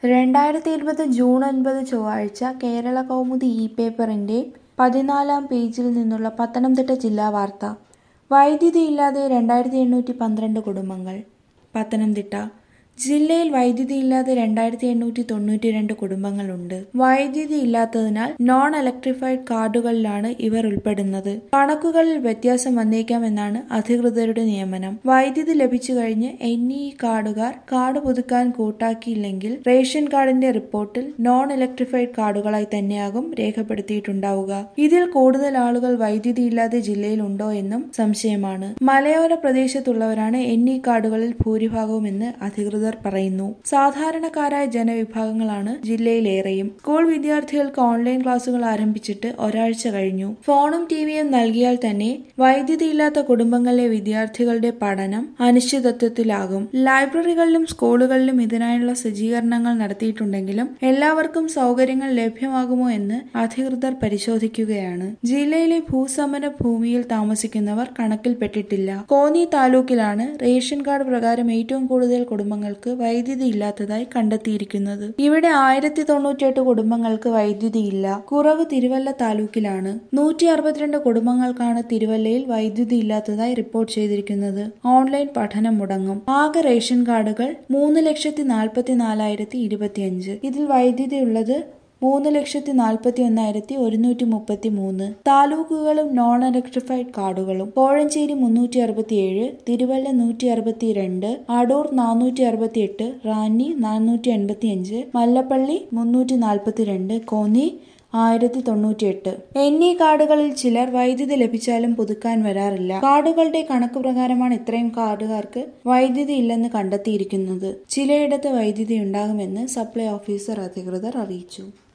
രണ്ടായിരത്തി ഇരുപത് ജൂൺ ഒൻപത് ചൊവ്വാഴ്ച കേരള കൗമുദി ഇ പേപ്പറിന്റെ പതിനാലാം പേജിൽ നിന്നുള്ള പത്തനംതിട്ട ജില്ലാ വാർത്ത വൈദ്യുതിയില്ലാതെ രണ്ടായിരത്തി എണ്ണൂറ്റി പന്ത്രണ്ട് കുടുംബങ്ങൾ പത്തനംതിട്ട ജില്ലയിൽ വൈദ്യുതിയില്ലാതെ രണ്ടായിരത്തി എണ്ണൂറ്റി തൊണ്ണൂറ്റി രണ്ട് കുടുംബങ്ങളുണ്ട് വൈദ്യുതി ഇല്ലാത്തതിനാൽ നോൺ ഇലക്ട്രിഫൈഡ് കാർഡുകളിലാണ് ഇവർ ഉൾപ്പെടുന്നത് കണക്കുകളിൽ വ്യത്യാസം വന്നേക്കാമെന്നാണ് അധികൃതരുടെ നിയമനം വൈദ്യുതി ലഭിച്ചു കഴിഞ്ഞ് എൻ ഇ കാർഡുകാർ കാർഡ് പുതുക്കാൻ കൂട്ടാക്കിയില്ലെങ്കിൽ റേഷൻ കാർഡിന്റെ റിപ്പോർട്ടിൽ നോൺ ഇലക്ട്രിഫൈഡ് കാർഡുകളായി തന്നെയാകും രേഖപ്പെടുത്തിയിട്ടുണ്ടാവുക ഇതിൽ കൂടുതൽ ആളുകൾ വൈദ്യുതിയില്ലാതെ ജില്ലയിൽ ഉണ്ടോ എന്നും സംശയമാണ് മലയോര പ്രദേശത്തുള്ളവരാണ് എൻ ഇ കാർഡുകളിൽ ഭൂരിഭാഗവുമെന്ന് അധികൃതർ പറയുന്നു സാധാരണക്കാരായ ജനവിഭാഗങ്ങളാണ് ജില്ലയിലേറെയും സ്കൂൾ വിദ്യാർത്ഥികൾക്ക് ഓൺലൈൻ ക്ലാസുകൾ ആരംഭിച്ചിട്ട് ഒരാഴ്ച കഴിഞ്ഞു ഫോണും ടിവിയും നൽകിയാൽ തന്നെ വൈദ്യുതിയില്ലാത്ത കുടുംബങ്ങളിലെ വിദ്യാർത്ഥികളുടെ പഠനം അനിശ്ചിതത്വത്തിലാകും ലൈബ്രറികളിലും സ്കൂളുകളിലും ഇതിനായുള്ള സജ്ജീകരണങ്ങൾ നടത്തിയിട്ടുണ്ടെങ്കിലും എല്ലാവർക്കും സൗകര്യങ്ങൾ ലഭ്യമാകുമോ എന്ന് അധികൃതർ പരിശോധിക്കുകയാണ് ജില്ലയിലെ ഭൂസമര ഭൂമിയിൽ താമസിക്കുന്നവർ കണക്കിൽപ്പെട്ടിട്ടില്ല കോന്നി താലൂക്കിലാണ് റേഷൻ കാർഡ് പ്രകാരം ഏറ്റവും കൂടുതൽ കുടുംബങ്ങൾക്ക് വൈദ്യുതി ഇല്ലാത്തതായി കണ്ടെത്തിയിരിക്കുന്നത് ഇവിടെ ആയിരത്തി തൊണ്ണൂറ്റിയെട്ട് കുടുംബങ്ങൾക്ക് വൈദ്യുതിയില്ല കുറവ് തിരുവല്ല താലൂക്കിലാണ് നൂറ്റി അറുപത്തിരണ്ട് കുടുംബങ്ങൾക്കാണ് തിരുവല്ലയിൽ വൈദ്യുതി ഇല്ലാത്തതായി റിപ്പോർട്ട് ചെയ്തിരിക്കുന്നത് ഓൺലൈൻ പഠനം മുടങ്ങും ആകെ റേഷൻ കാർഡുകൾ മൂന്ന് ലക്ഷത്തി നാൽപ്പത്തി നാലായിരത്തി ഇരുപത്തിയഞ്ച് ഇതിൽ വൈദ്യുതി ഉള്ളത് മൂന്ന് ലക്ഷത്തി നാൽപ്പത്തി ഒന്നായിരത്തി ഒരുന്നൂറ്റി മുപ്പത്തി മൂന്ന് താലൂക്കുകളും നോൺ ഇലക്ട്രിഫൈഡ് കാർഡുകളും കോഴഞ്ചേരി മുന്നൂറ്റി അറുപത്തി ഏഴ് തിരുവല്ല നൂറ്റി അറുപത്തി രണ്ട് അടൂർ നാനൂറ്റി അറുപത്തി എട്ട് റാന്നി നാനൂറ്റി എൺപത്തി അഞ്ച് മല്ലപ്പള്ളി മുന്നൂറ്റി നാൽപ്പത്തി രണ്ട് കോന്നി ആയിരത്തി തൊണ്ണൂറ്റിയെട്ട് എന്നീ കാർഡുകളിൽ ചിലർ വൈദ്യുതി ലഭിച്ചാലും പുതുക്കാൻ വരാറില്ല കാർഡുകളുടെ കണക്ക് പ്രകാരമാണ് ഇത്രയും കാർഡുകാർക്ക് വൈദ്യുതി ഇല്ലെന്ന് കണ്ടെത്തിയിരിക്കുന്നത് ചിലയിടത്ത് വൈദ്യുതി ഉണ്ടാകുമെന്ന് സപ്ലൈ ഓഫീസർ അധികൃതർ അറിയിച്ചു